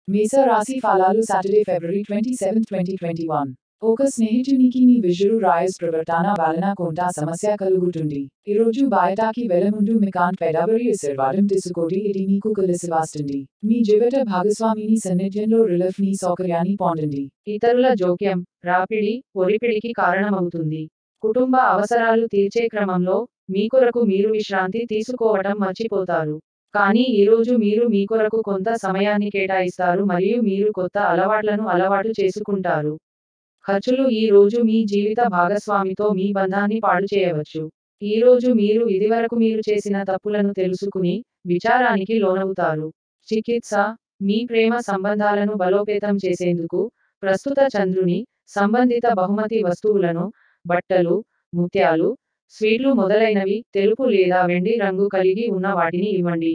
మేష రాశి ఫలాలు Saturday February twenty seven twenty twenty one ఒక స్నేహితునికి మీ విజురు రాయస్ ప్రవర్తన వలన కొంత సమస్య కలుగుతుంది ఈరోజు బయటకి వెళ్లముందు మికాన్ పెడబరి ఆశీర్వాదం తీసుకోండి ఇది మీకు కలిసి వస్తుంది మీ జీవిత భాగస్వామిని సన్నిధ్యంలో రిలీఫ్ ని సౌకర్యాన్ని పొందండి ఇతరుల జోక్యం రాపిడి ఒరిపిడికి కారణమవుతుంది కుటుంబ అవసరాలు తీర్చే క్రమంలో మీ కొరకు మీరు విశ్రాంతి తీసుకోవటం మర్చిపోతారు కానీ ఈరోజు మీరు మీ కొరకు కొంత సమయాన్ని కేటాయిస్తారు మరియు మీరు కొత్త అలవాట్లను అలవాటు చేసుకుంటారు ఖర్చులు ఈ రోజు మీ జీవిత భాగస్వామితో మీ బంధాన్ని పాడు చేయవచ్చు ఈ రోజు మీరు ఇదివరకు మీరు చేసిన తప్పులను తెలుసుకుని విచారానికి లోనవుతారు చికిత్స మీ ప్రేమ సంబంధాలను బలోపేతం చేసేందుకు ప్రస్తుత చంద్రుని సంబంధిత బహుమతి వస్తువులను బట్టలు ముత్యాలు స్వీట్లు మొదలైనవి తెలుపు లేదా వెండి రంగు కలిగి ఉన్న వాటిని ఇవ్వండి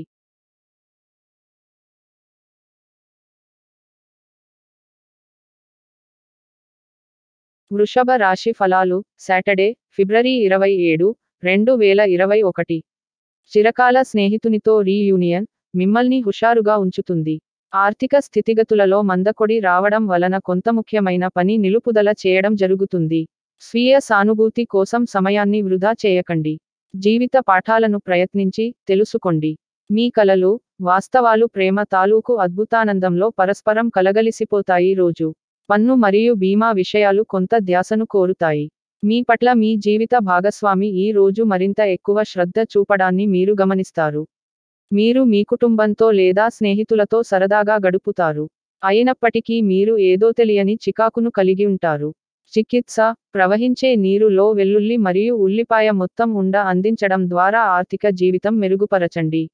వృషభ రాశి ఫలాలు సాటర్డే ఫిబ్రవరి ఇరవై ఏడు రెండు వేల ఇరవై ఒకటి చిరకాల స్నేహితునితో రీయూనియన్ మిమ్మల్ని హుషారుగా ఉంచుతుంది ఆర్థిక స్థితిగతులలో మందకొడి రావడం వలన కొంత ముఖ్యమైన పని నిలుపుదల చేయడం జరుగుతుంది స్వీయ సానుభూతి కోసం సమయాన్ని వృధా చేయకండి జీవిత పాఠాలను ప్రయత్నించి తెలుసుకోండి మీ కలలు వాస్తవాలు ప్రేమ తాలూకు అద్భుతానందంలో పరస్పరం కలగలిసిపోతాయి రోజు పన్ను మరియు బీమా విషయాలు కొంత ధ్యాసను కోరుతాయి మీ పట్ల మీ జీవిత భాగస్వామి ఈ రోజు మరింత ఎక్కువ శ్రద్ధ చూపడాన్ని మీరు గమనిస్తారు మీరు మీ కుటుంబంతో లేదా స్నేహితులతో సరదాగా గడుపుతారు అయినప్పటికీ మీరు ఏదో తెలియని చికాకును కలిగి ఉంటారు చికిత్స ప్రవహించే నీరులో వెల్లుల్లి మరియు ఉల్లిపాయ మొత్తం ఉండ అందించడం ద్వారా ఆర్థిక జీవితం మెరుగుపరచండి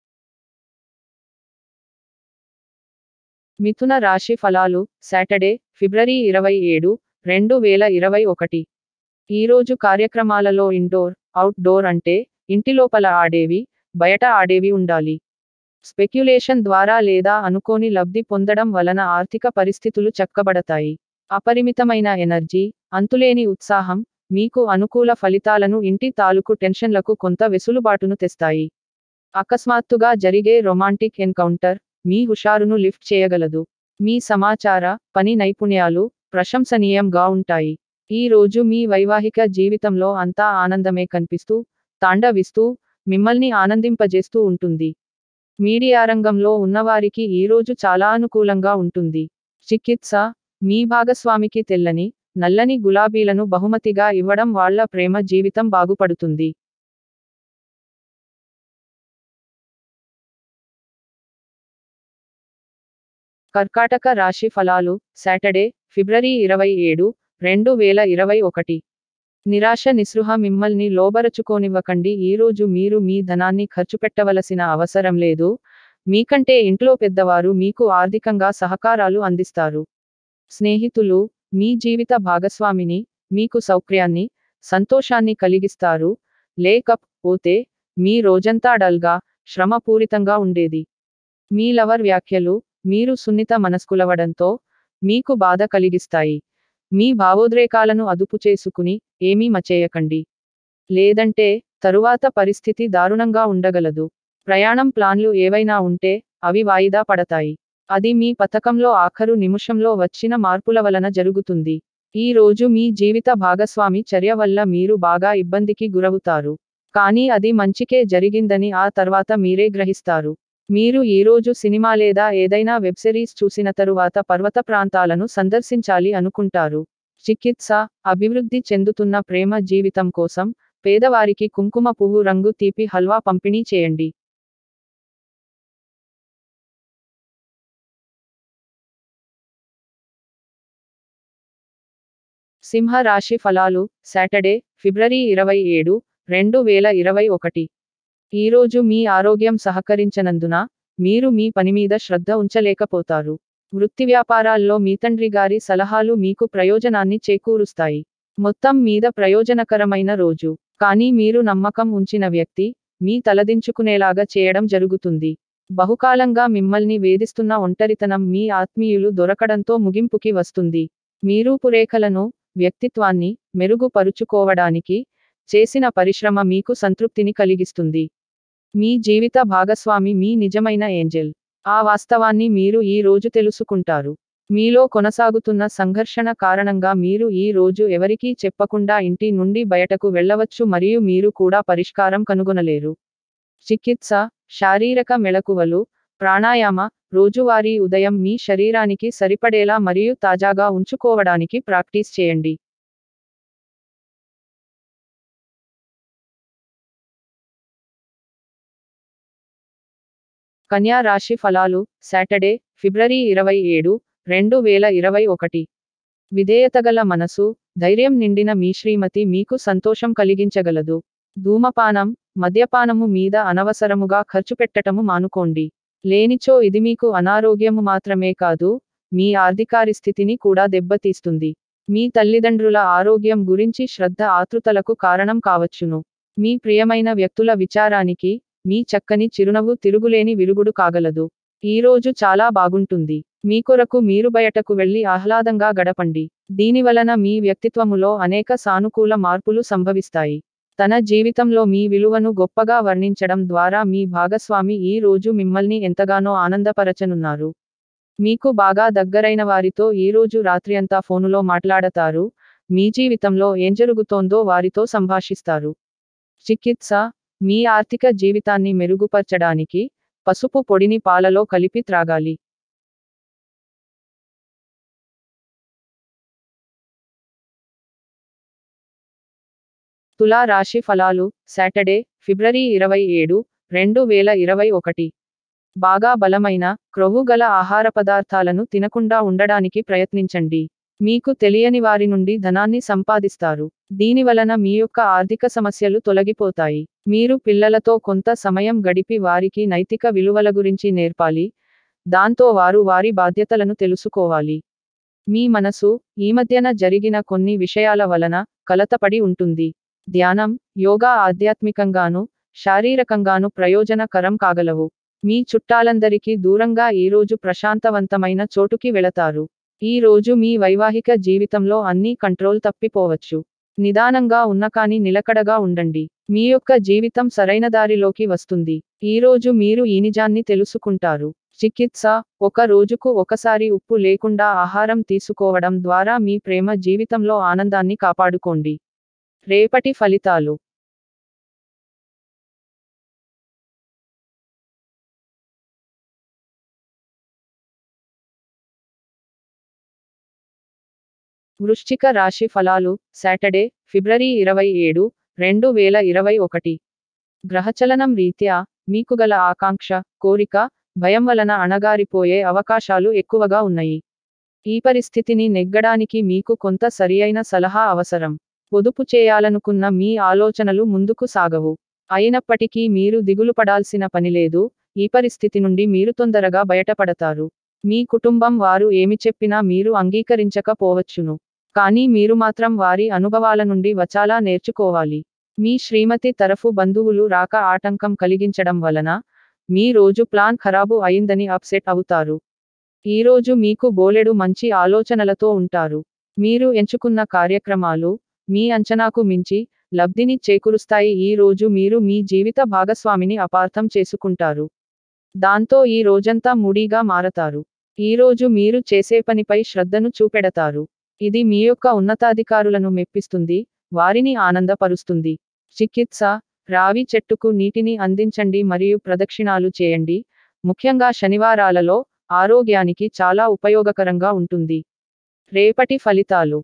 మిథున రాశి ఫలాలు సాటర్డే ఫిబ్రవరి ఇరవై ఏడు రెండు వేల ఇరవై ఒకటి ఈరోజు కార్యక్రమాలలో ఇండోర్ అవుట్డోర్ అంటే ఇంటి లోపల ఆడేవి బయట ఆడేవి ఉండాలి స్పెక్యులేషన్ ద్వారా లేదా అనుకోని లబ్ధి పొందడం వలన ఆర్థిక పరిస్థితులు చక్కబడతాయి అపరిమితమైన ఎనర్జీ అంతులేని ఉత్సాహం మీకు అనుకూల ఫలితాలను ఇంటి తాలూకు టెన్షన్లకు కొంత వెసులుబాటును తెస్తాయి అకస్మాత్తుగా జరిగే రొమాంటిక్ ఎన్కౌంటర్ మీ హుషారును లిఫ్ట్ చేయగలదు మీ సమాచార పని నైపుణ్యాలు ప్రశంసనీయంగా ఉంటాయి ఈ రోజు మీ వైవాహిక జీవితంలో అంతా ఆనందమే కనిపిస్తూ తాండవిస్తూ మిమ్మల్ని ఆనందింపజేస్తూ ఉంటుంది మీడియా రంగంలో ఉన్నవారికి ఈ రోజు చాలా అనుకూలంగా ఉంటుంది చికిత్స మీ భాగస్వామికి తెల్లని నల్లని గులాబీలను బహుమతిగా ఇవ్వడం వాళ్ళ ప్రేమ జీవితం బాగుపడుతుంది కర్కాటక రాశి ఫలాలు సాటర్డే ఫిబ్రవరి ఇరవై ఏడు రెండు వేల ఇరవై ఒకటి నిరాశ నిస్పృహ మిమ్మల్ని లోబరచుకోనివ్వకండి ఈరోజు మీరు మీ ధనాన్ని ఖర్చు పెట్టవలసిన అవసరం లేదు మీకంటే ఇంట్లో పెద్దవారు మీకు ఆర్థికంగా సహకారాలు అందిస్తారు స్నేహితులు మీ జీవిత భాగస్వామిని మీకు సౌక్ర్యాన్ని సంతోషాన్ని కలిగిస్తారు లేకపోతే మీ రోజంతా డల్గా శ్రమపూరితంగా ఉండేది మీ లవర్ వ్యాఖ్యలు మీరు సున్నిత మనస్కులవడంతో మీకు బాధ కలిగిస్తాయి మీ భావోద్రేకాలను అదుపు చేసుకుని ఏమీ మచేయకండి లేదంటే తరువాత పరిస్థితి దారుణంగా ఉండగలదు ప్రయాణం ప్లాన్లు ఏవైనా ఉంటే అవి వాయిదా పడతాయి అది మీ పథకంలో ఆఖరు నిమిషంలో వచ్చిన మార్పుల వలన జరుగుతుంది ఈ రోజు మీ జీవిత భాగస్వామి చర్య వల్ల మీరు బాగా ఇబ్బందికి గురవుతారు కానీ అది మంచికే జరిగిందని ఆ తర్వాత మీరే గ్రహిస్తారు మీరు ఈ రోజు సినిమా లేదా ఏదైనా వెబ్ సిరీస్ చూసిన తరువాత పర్వత ప్రాంతాలను సందర్శించాలి అనుకుంటారు చికిత్స అభివృద్ధి చెందుతున్న ప్రేమ జీవితం కోసం పేదవారికి కుంకుమ పువ్వు రంగు తీపి హల్వా పంపిణీ చేయండి సింహ రాశి ఫలాలు సాటర్డే ఫిబ్రవరి ఇరవై ఏడు రెండు వేల ఇరవై ఒకటి ఈరోజు మీ ఆరోగ్యం సహకరించనందున మీరు మీ పని మీద శ్రద్ధ ఉంచలేకపోతారు వృత్తి వ్యాపారాల్లో మీ తండ్రి గారి సలహాలు మీకు ప్రయోజనాన్ని చేకూరుస్తాయి మొత్తం మీద ప్రయోజనకరమైన రోజు కానీ మీరు నమ్మకం ఉంచిన వ్యక్తి మీ తలదించుకునేలాగా చేయడం జరుగుతుంది బహుకాలంగా మిమ్మల్ని వేధిస్తున్న ఒంటరితనం మీ ఆత్మీయులు దొరకడంతో ముగింపుకి వస్తుంది మీ రూపురేఖలను వ్యక్తిత్వాన్ని మెరుగుపరుచుకోవడానికి చేసిన పరిశ్రమ మీకు సంతృప్తిని కలిగిస్తుంది మీ జీవిత భాగస్వామి మీ నిజమైన ఏంజెల్ ఆ వాస్తవాన్ని మీరు ఈ రోజు తెలుసుకుంటారు మీలో కొనసాగుతున్న సంఘర్షణ కారణంగా మీరు ఈ రోజు ఎవరికీ చెప్పకుండా ఇంటి నుండి బయటకు వెళ్ళవచ్చు మరియు మీరు కూడా పరిష్కారం కనుగొనలేరు చికిత్స శారీరక మెళకువలు ప్రాణాయామ రోజువారీ ఉదయం మీ శరీరానికి సరిపడేలా మరియు తాజాగా ఉంచుకోవడానికి ప్రాక్టీస్ చేయండి కన్యా రాశి ఫలాలు సాటర్డే ఫిబ్రవరి ఇరవై ఏడు రెండు వేల ఇరవై ఒకటి విధేయతగల మనసు ధైర్యం నిండిన మీ శ్రీమతి మీకు సంతోషం కలిగించగలదు ధూమపానం మద్యపానము మీద అనవసరముగా ఖర్చు పెట్టటము మానుకోండి లేనిచో ఇది మీకు అనారోగ్యము మాత్రమే కాదు మీ ఆర్థికారిస్థితిని కూడా దెబ్బతీస్తుంది మీ తల్లిదండ్రుల ఆరోగ్యం గురించి శ్రద్ధ ఆతృతలకు కారణం కావచ్చును మీ ప్రియమైన వ్యక్తుల విచారానికి మీ చక్కని చిరునవ్వు తిరుగులేని విరుగుడు కాగలదు ఈ రోజు చాలా బాగుంటుంది మీ కొరకు మీరు బయటకు వెళ్లి ఆహ్లాదంగా గడపండి దీనివలన మీ వ్యక్తిత్వములో అనేక సానుకూల మార్పులు సంభవిస్తాయి తన జీవితంలో మీ విలువను గొప్పగా వర్ణించడం ద్వారా మీ భాగస్వామి ఈ రోజు మిమ్మల్ని ఎంతగానో ఆనందపరచనున్నారు మీకు బాగా దగ్గరైన వారితో ఈ రోజు రాత్రి అంతా ఫోనులో మాట్లాడతారు మీ జీవితంలో ఏం జరుగుతోందో వారితో సంభాషిస్తారు చికిత్స మీ ఆర్థిక జీవితాన్ని మెరుగుపరచడానికి పసుపు పొడిని పాలలో కలిపి త్రాగాలి తులా రాశి ఫలాలు సాటర్డే ఫిబ్రవరి ఇరవై ఏడు రెండు వేల ఇరవై ఒకటి బాగా బలమైన క్రొవ్వు గల ఆహార పదార్థాలను తినకుండా ఉండడానికి ప్రయత్నించండి మీకు తెలియని వారి నుండి ధనాన్ని సంపాదిస్తారు దీనివలన మీ యొక్క ఆర్థిక సమస్యలు తొలగిపోతాయి మీరు పిల్లలతో కొంత సమయం గడిపి వారికి నైతిక విలువల గురించి నేర్పాలి దాంతో వారు వారి బాధ్యతలను తెలుసుకోవాలి మీ మనసు ఈ మధ్యన జరిగిన కొన్ని విషయాల వలన కలతపడి ఉంటుంది ధ్యానం యోగా ఆధ్యాత్మికంగాను శారీరకంగాను ప్రయోజనకరం కాగలవు మీ చుట్టాలందరికీ దూరంగా ఈరోజు ప్రశాంతవంతమైన చోటుకి వెళతారు ఈ రోజు మీ వైవాహిక జీవితంలో అన్నీ కంట్రోల్ తప్పిపోవచ్చు నిదానంగా ఉన్న కానీ నిలకడగా ఉండండి మీ యొక్క జీవితం సరైన దారిలోకి వస్తుంది ఈ రోజు మీరు ఈ నిజాన్ని తెలుసుకుంటారు చికిత్స ఒక రోజుకు ఒకసారి ఉప్పు లేకుండా ఆహారం తీసుకోవడం ద్వారా మీ ప్రేమ జీవితంలో ఆనందాన్ని కాపాడుకోండి రేపటి ఫలితాలు వృశ్చిక రాశి ఫలాలు సాటర్డే ఫిబ్రవరి ఇరవై ఏడు రెండు వేల ఇరవై ఒకటి గ్రహచలనం రీత్యా మీకు గల ఆకాంక్ష కోరిక భయం వలన అణగారిపోయే అవకాశాలు ఎక్కువగా ఉన్నాయి ఈ పరిస్థితిని నెగ్గడానికి మీకు కొంత సరియైన సలహా అవసరం పొదుపు చేయాలనుకున్న మీ ఆలోచనలు ముందుకు సాగవు అయినప్పటికీ మీరు దిగులు పడాల్సిన పనిలేదు ఈ పరిస్థితి నుండి మీరు తొందరగా బయటపడతారు మీ కుటుంబం వారు ఏమి చెప్పినా మీరు అంగీకరించకపోవచ్చును కానీ మీరు మాత్రం వారి అనుభవాల నుండి వచాలా నేర్చుకోవాలి మీ శ్రీమతి తరఫు బంధువులు రాక ఆటంకం కలిగించడం వలన మీ రోజు ప్లాన్ ఖరాబు అయిందని అప్సెట్ అవుతారు ఈ రోజు మీకు బోలెడు మంచి ఆలోచనలతో ఉంటారు మీరు ఎంచుకున్న కార్యక్రమాలు మీ అంచనాకు మించి లబ్ధిని చేకూరుస్తాయి ఈ రోజు మీరు మీ జీవిత భాగస్వామిని అపార్థం చేసుకుంటారు దాంతో ఈ రోజంతా మూడీగా మారతారు ఈ రోజు మీరు చేసే పనిపై శ్రద్ధను చూపెడతారు ఇది మీ యొక్క ఉన్నతాధికారులను మెప్పిస్తుంది వారిని ఆనందపరుస్తుంది చికిత్స రావి చెట్టుకు నీటిని అందించండి మరియు ప్రదక్షిణాలు చేయండి ముఖ్యంగా శనివారాలలో ఆరోగ్యానికి చాలా ఉపయోగకరంగా ఉంటుంది రేపటి ఫలితాలు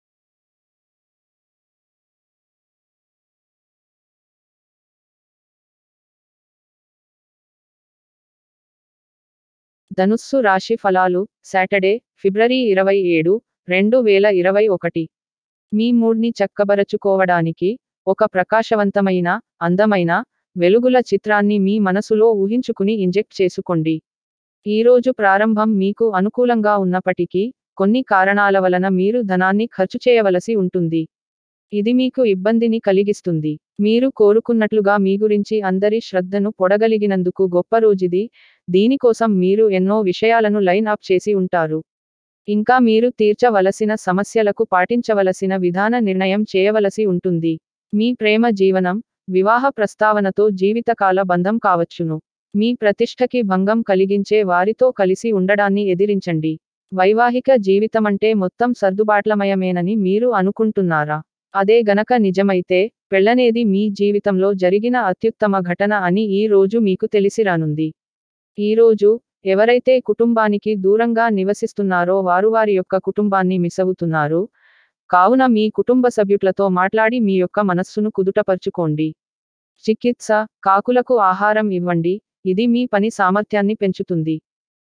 ధనుస్సు రాశి ఫలాలు సాటర్డే ఫిబ్రవరి ఇరవై ఏడు రెండు వేల ఇరవై ఒకటి మీ మూడ్ని చక్కబరచుకోవడానికి ఒక ప్రకాశవంతమైన అందమైన వెలుగుల చిత్రాన్ని మీ మనసులో ఊహించుకుని ఇంజెక్ట్ చేసుకోండి ఈరోజు ప్రారంభం మీకు అనుకూలంగా ఉన్నప్పటికీ కొన్ని కారణాల వలన మీరు ధనాన్ని ఖర్చు చేయవలసి ఉంటుంది ఇది మీకు ఇబ్బందిని కలిగిస్తుంది మీరు కోరుకున్నట్లుగా మీ గురించి అందరి శ్రద్ధను పొడగలిగినందుకు గొప్ప రోజుది దీనికోసం మీరు ఎన్నో విషయాలను లైన్ అప్ చేసి ఉంటారు ఇంకా మీరు తీర్చవలసిన సమస్యలకు పాటించవలసిన విధాన నిర్ణయం చేయవలసి ఉంటుంది మీ ప్రేమ జీవనం వివాహ ప్రస్తావనతో జీవితకాల బంధం కావచ్చును మీ ప్రతిష్టకి భంగం కలిగించే వారితో కలిసి ఉండడాన్ని ఎదిరించండి వైవాహిక జీవితమంటే మొత్తం సర్దుబాట్లమయమేనని మీరు అనుకుంటున్నారా అదే గనక నిజమైతే పెళ్లనేది మీ జీవితంలో జరిగిన అత్యుత్తమ ఘటన అని ఈ రోజు మీకు తెలిసి రానుంది ఈరోజు ఎవరైతే కుటుంబానికి దూరంగా నివసిస్తున్నారో వారు వారి యొక్క కుటుంబాన్ని మిస్ అవుతున్నారు కావున మీ కుటుంబ సభ్యులతో మాట్లాడి మీ యొక్క మనస్సును కుదుటపరుచుకోండి చికిత్స కాకులకు ఆహారం ఇవ్వండి ఇది మీ పని సామర్థ్యాన్ని పెంచుతుంది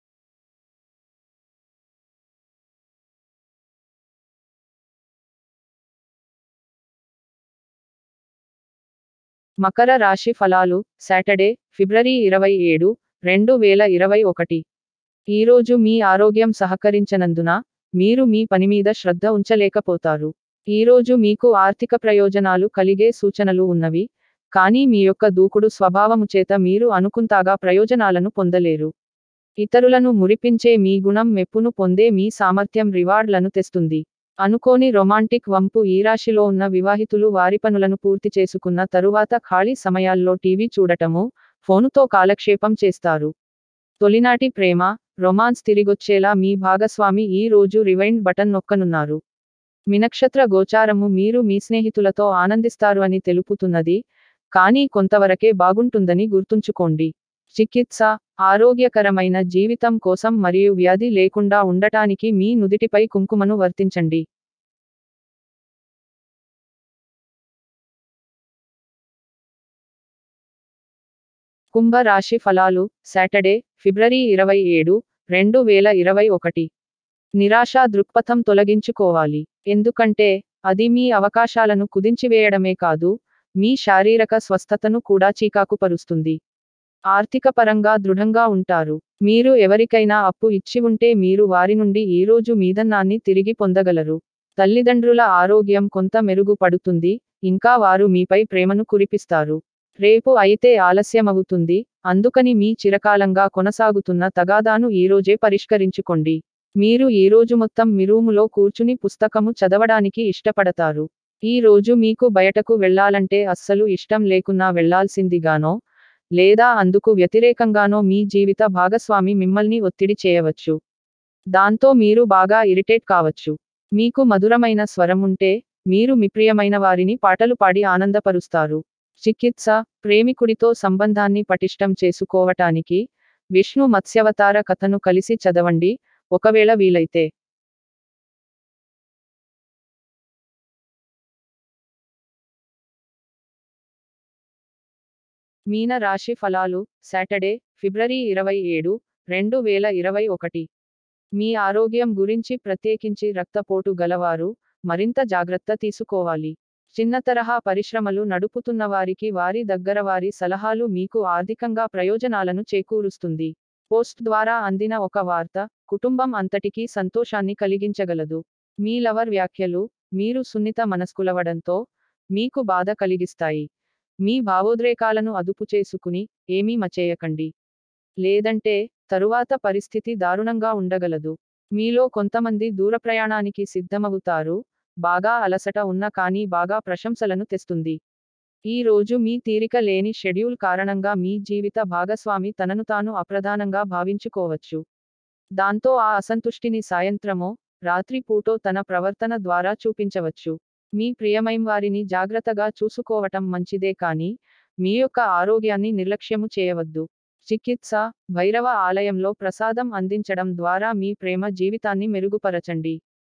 మకర రాశి ఫలాలు సాటర్డే ఫిబ్రవరి ఇరవై ఏడు రెండు వేల ఇరవై ఒకటి ఈరోజు మీ ఆరోగ్యం సహకరించనందున మీరు మీ పని మీద శ్రద్ధ ఉంచలేకపోతారు ఈరోజు మీకు ఆర్థిక ప్రయోజనాలు కలిగే సూచనలు ఉన్నవి కానీ మీ యొక్క దూకుడు స్వభావము చేత మీరు అనుకుంతాగా ప్రయోజనాలను పొందలేరు ఇతరులను మురిపించే మీ గుణం మెప్పును పొందే మీ సామర్థ్యం రివార్డ్లను తెస్తుంది అనుకోని రొమాంటిక్ వంపు ఈ రాశిలో ఉన్న వివాహితులు వారి పనులను పూర్తి చేసుకున్న తరువాత ఖాళీ సమయాల్లో టీవీ చూడటము ఫోనుతో కాలక్షేపం చేస్తారు తొలినాటి ప్రేమ రొమాన్స్ తిరిగొచ్చేలా మీ భాగస్వామి ఈ రోజు రివైండ్ బటన్ నొక్కనున్నారు మినక్షత్ర గోచారము మీరు మీ స్నేహితులతో ఆనందిస్తారు అని తెలుపుతున్నది కానీ కొంతవరకే బాగుంటుందని గుర్తుంచుకోండి చికిత్స ఆరోగ్యకరమైన జీవితం కోసం మరియు వ్యాధి లేకుండా ఉండటానికి మీ నుదిటిపై కుంకుమను వర్తించండి కుంభ రాశి ఫలాలు సాటర్డే ఫిబ్రవరి ఇరవై ఏడు రెండు వేల ఇరవై ఒకటి నిరాశ దృక్పథం తొలగించుకోవాలి ఎందుకంటే అది మీ అవకాశాలను కుదించివేయడమే కాదు మీ శారీరక స్వస్థతను కూడా చీకాకుపరుస్తుంది ఆర్థిక పరంగా దృఢంగా ఉంటారు మీరు ఎవరికైనా అప్పు ఇచ్చి ఉంటే మీరు వారి నుండి ఈరోజు మీదన్నాన్ని తిరిగి పొందగలరు తల్లిదండ్రుల ఆరోగ్యం కొంత మెరుగుపడుతుంది ఇంకా వారు మీపై ప్రేమను కురిపిస్తారు రేపు అయితే ఆలస్యమవుతుంది అందుకని మీ చిరకాలంగా కొనసాగుతున్న తగాదాను ఈరోజే పరిష్కరించుకోండి మీరు ఈరోజు మొత్తం మీ రూములో కూర్చుని పుస్తకము చదవడానికి ఇష్టపడతారు ఈ రోజు మీకు బయటకు వెళ్ళాలంటే అస్సలు ఇష్టం లేకున్నా వెళ్లాల్సిందిగానో లేదా అందుకు వ్యతిరేకంగానో మీ జీవిత భాగస్వామి మిమ్మల్ని ఒత్తిడి చేయవచ్చు దాంతో మీరు బాగా ఇరిటేట్ కావచ్చు మీకు మధురమైన స్వరం ఉంటే మీరు మీ ప్రియమైన వారిని పాటలు పాడి ఆనందపరుస్తారు చికిత్స ప్రేమికుడితో సంబంధాన్ని పటిష్టం చేసుకోవటానికి విష్ణు మత్స్యవతార కథను కలిసి చదవండి ఒకవేళ వీలైతే మీన రాశి ఫలాలు సాటర్డే ఫిబ్రవరి ఇరవై ఏడు రెండు వేల ఇరవై ఒకటి మీ ఆరోగ్యం గురించి ప్రత్యేకించి రక్తపోటు గలవారు మరింత జాగ్రత్త తీసుకోవాలి చిన్న తరహా పరిశ్రమలు నడుపుతున్న వారికి వారి దగ్గర వారి సలహాలు మీకు ఆర్థికంగా ప్రయోజనాలను చేకూరుస్తుంది పోస్ట్ ద్వారా అందిన ఒక వార్త కుటుంబం అంతటికీ సంతోషాన్ని కలిగించగలదు మీ లవర్ వ్యాఖ్యలు మీరు సున్నిత మనస్కులవడంతో మీకు బాధ కలిగిస్తాయి మీ భావోద్రేకాలను అదుపు చేసుకుని ఏమీ మచేయకండి లేదంటే తరువాత పరిస్థితి దారుణంగా ఉండగలదు మీలో కొంతమంది దూర ప్రయాణానికి సిద్ధమవుతారు బాగా అలసట ఉన్న కానీ బాగా ప్రశంసలను తెస్తుంది ఈ రోజు మీ తీరిక లేని షెడ్యూల్ కారణంగా మీ జీవిత భాగస్వామి తనను తాను అప్రధానంగా భావించుకోవచ్చు దాంతో ఆ అసంతుష్టిని సాయంత్రమో రాత్రి పూటో తన ప్రవర్తన ద్వారా చూపించవచ్చు మీ ప్రియమైన వారిని జాగ్రత్తగా చూసుకోవటం మంచిదే కానీ మీ యొక్క ఆరోగ్యాన్ని నిర్లక్ష్యము చేయవద్దు చికిత్స భైరవ ఆలయంలో ప్రసాదం అందించడం ద్వారా మీ ప్రేమ జీవితాన్ని మెరుగుపరచండి